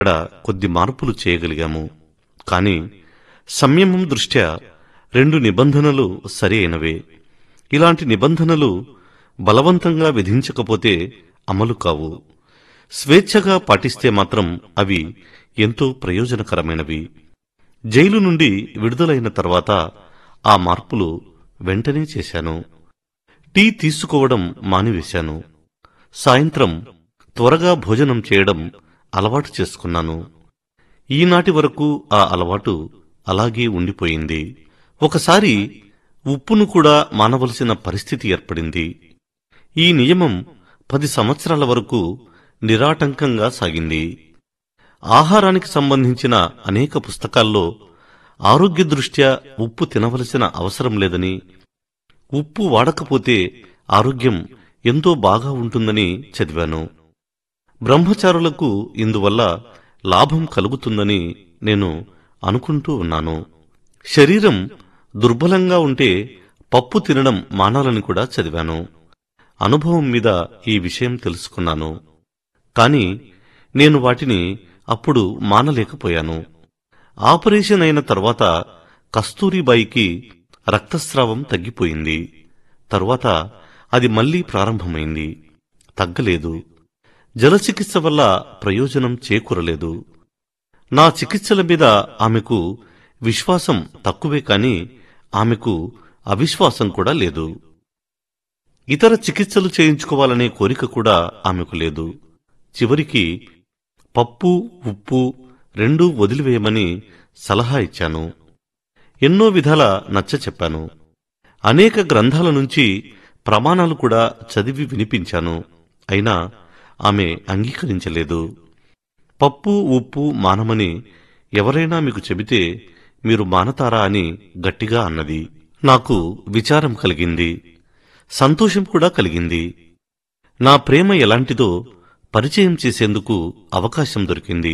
ఇక్కడ కొద్ది మార్పులు చేయగలిగాము కాని సంయమం దృష్ట్యా రెండు నిబంధనలు సరి అయినవే ఇలాంటి నిబంధనలు బలవంతంగా విధించకపోతే అమలు కావు స్వేచ్ఛగా పాటిస్తే మాత్రం అవి ఎంతో ప్రయోజనకరమైనవి జైలు నుండి విడుదలైన తర్వాత ఆ మార్పులు వెంటనే చేశాను టీ తీసుకోవడం మానివేశాను సాయంత్రం త్వరగా భోజనం చేయడం అలవాటు చేసుకున్నాను ఈనాటి వరకు ఆ అలవాటు అలాగే ఉండిపోయింది ఒకసారి ఉప్పును కూడా మానవలసిన పరిస్థితి ఏర్పడింది ఈ నియమం పది సంవత్సరాల వరకు నిరాటంకంగా సాగింది ఆహారానికి సంబంధించిన అనేక పుస్తకాల్లో ఆరోగ్య దృష్ట్యా ఉప్పు తినవలసిన అవసరం లేదని ఉప్పు వాడకపోతే ఆరోగ్యం ఎంతో బాగా ఉంటుందని చదివాను బ్రహ్మచారులకు ఇందువల్ల లాభం కలుగుతుందని నేను అనుకుంటూ ఉన్నాను శరీరం దుర్బలంగా ఉంటే పప్పు తినడం మానాలని కూడా చదివాను అనుభవం మీద ఈ విషయం తెలుసుకున్నాను కాని నేను వాటిని అప్పుడు మానలేకపోయాను ఆపరేషన్ అయిన తర్వాత కస్తూరిబాయికి రక్తస్రావం తగ్గిపోయింది తరువాత అది మళ్లీ ప్రారంభమైంది తగ్గలేదు జలచికిత్స వల్ల ప్రయోజనం చేకూరలేదు నా చికిత్సల మీద ఆమెకు విశ్వాసం తక్కువే కాని ఆమెకు అవిశ్వాసం కూడా లేదు ఇతర చికిత్సలు చేయించుకోవాలనే కోరిక కూడా ఆమెకు లేదు చివరికి పప్పు ఉప్పు రెండూ వదిలివేయమని సలహా ఇచ్చాను ఎన్నో విధాల నచ్చ చెప్పాను అనేక గ్రంథాల నుంచి ప్రమాణాలు కూడా చదివి వినిపించాను అయినా ఆమె అంగీకరించలేదు పప్పు ఉప్పు మానమని ఎవరైనా మీకు చెబితే మీరు మానతారా అని గట్టిగా అన్నది నాకు విచారం కలిగింది సంతోషం కూడా కలిగింది నా ప్రేమ ఎలాంటిదో పరిచయం చేసేందుకు అవకాశం దొరికింది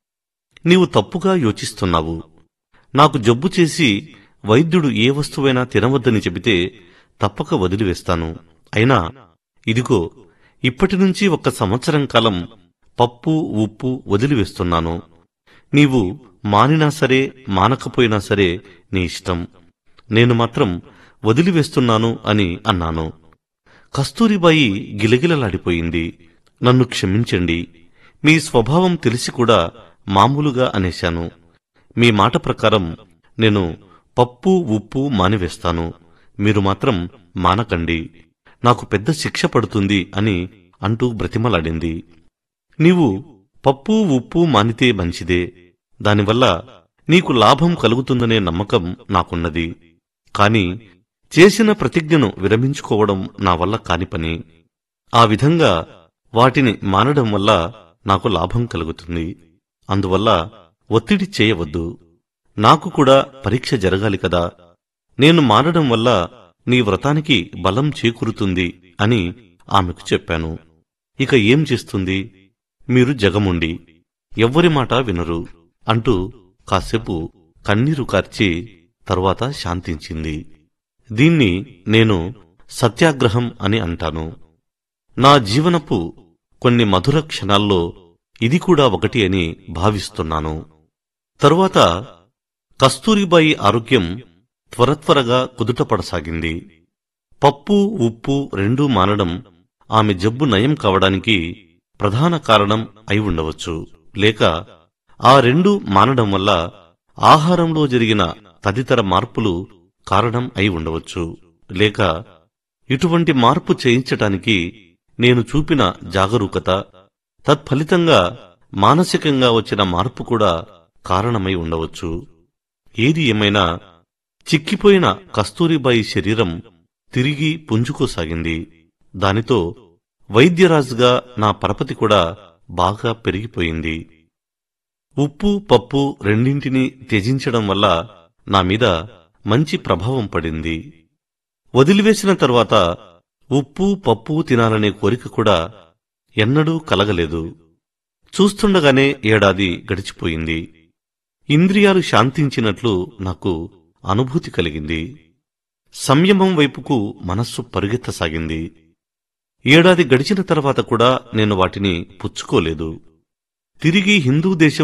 నీవు తప్పుగా యోచిస్తున్నావు నాకు జబ్బు చేసి వైద్యుడు ఏ వస్తువైనా తినవద్దని చెబితే తప్పక వదిలివేస్తాను అయినా ఇదిగో ఇప్పటి నుంచి ఒక సంవత్సరం కాలం పప్పు ఉప్పు వదిలివేస్తున్నాను నీవు మానినా సరే మానకపోయినా సరే నీ ఇష్టం నేను మాత్రం వదిలివేస్తున్నాను అని అన్నాను కస్తూరిబాయి గిలగిలలాడిపోయింది నన్ను క్షమించండి మీ స్వభావం తెలిసి కూడా మామూలుగా అనేశాను మీ మాట ప్రకారం నేను పప్పు ఉప్పు మానివేస్తాను మీరు మాత్రం మానకండి నాకు పెద్ద శిక్ష పడుతుంది అని అంటూ బ్రతిమలాడింది నీవు పప్పు ఉప్పు మానితే మంచిదే దానివల్ల నీకు లాభం కలుగుతుందనే నమ్మకం నాకున్నది కాని చేసిన ప్రతిజ్ఞను విరమించుకోవడం నా వల్ల కాని పని ఆ విధంగా వాటిని మానడం వల్ల నాకు లాభం కలుగుతుంది అందువల్ల ఒత్తిడి చేయవద్దు నాకు కూడా పరీక్ష జరగాలి కదా నేను మానడం వల్ల నీ వ్రతానికి బలం చేకూరుతుంది అని ఆమెకు చెప్పాను ఇక ఏం చేస్తుంది మీరు జగముండి ఎవ్వరి మాట వినరు అంటూ కాసేపు కన్నీరు కార్చి తరువాత శాంతించింది దీన్ని నేను సత్యాగ్రహం అని అంటాను నా జీవనపు కొన్ని మధుర క్షణాల్లో ఇది కూడా ఒకటి అని భావిస్తున్నాను తరువాత కస్తూరిబాయి ఆరోగ్యం త్వరత్వరగా కుదుటపడసాగింది పప్పు ఉప్పు రెండూ మానడం ఆమె జబ్బు నయం కావడానికి ప్రధాన కారణం అయి ఉండవచ్చు లేక ఆ రెండు మానడం వల్ల ఆహారంలో జరిగిన తదితర మార్పులు కారణం అయి ఉండవచ్చు లేక ఇటువంటి మార్పు చేయించటానికి నేను చూపిన జాగరూకత తత్ఫలితంగా మానసికంగా వచ్చిన మార్పు కూడా కారణమై ఉండవచ్చు ఏది ఏమైనా చిక్కిపోయిన కస్తూరిబాయి శరీరం తిరిగి పుంజుకోసాగింది దానితో వైద్యరాజుగా నా పరపతి కూడా బాగా పెరిగిపోయింది ఉప్పు పప్పు రెండింటినీ త్యజించడం వల్ల నా మీద మంచి ప్రభావం పడింది వదిలివేసిన తర్వాత ఉప్పు పప్పు తినాలనే కోరిక కూడా ఎన్నడూ కలగలేదు చూస్తుండగానే ఏడాది గడిచిపోయింది ఇంద్రియాలు శాంతించినట్లు నాకు అనుభూతి కలిగింది సంయమం వైపుకు మనస్సు పరుగెత్తసాగింది ఏడాది గడిచిన తర్వాత కూడా నేను వాటిని పుచ్చుకోలేదు తిరిగి హిందూ దేశం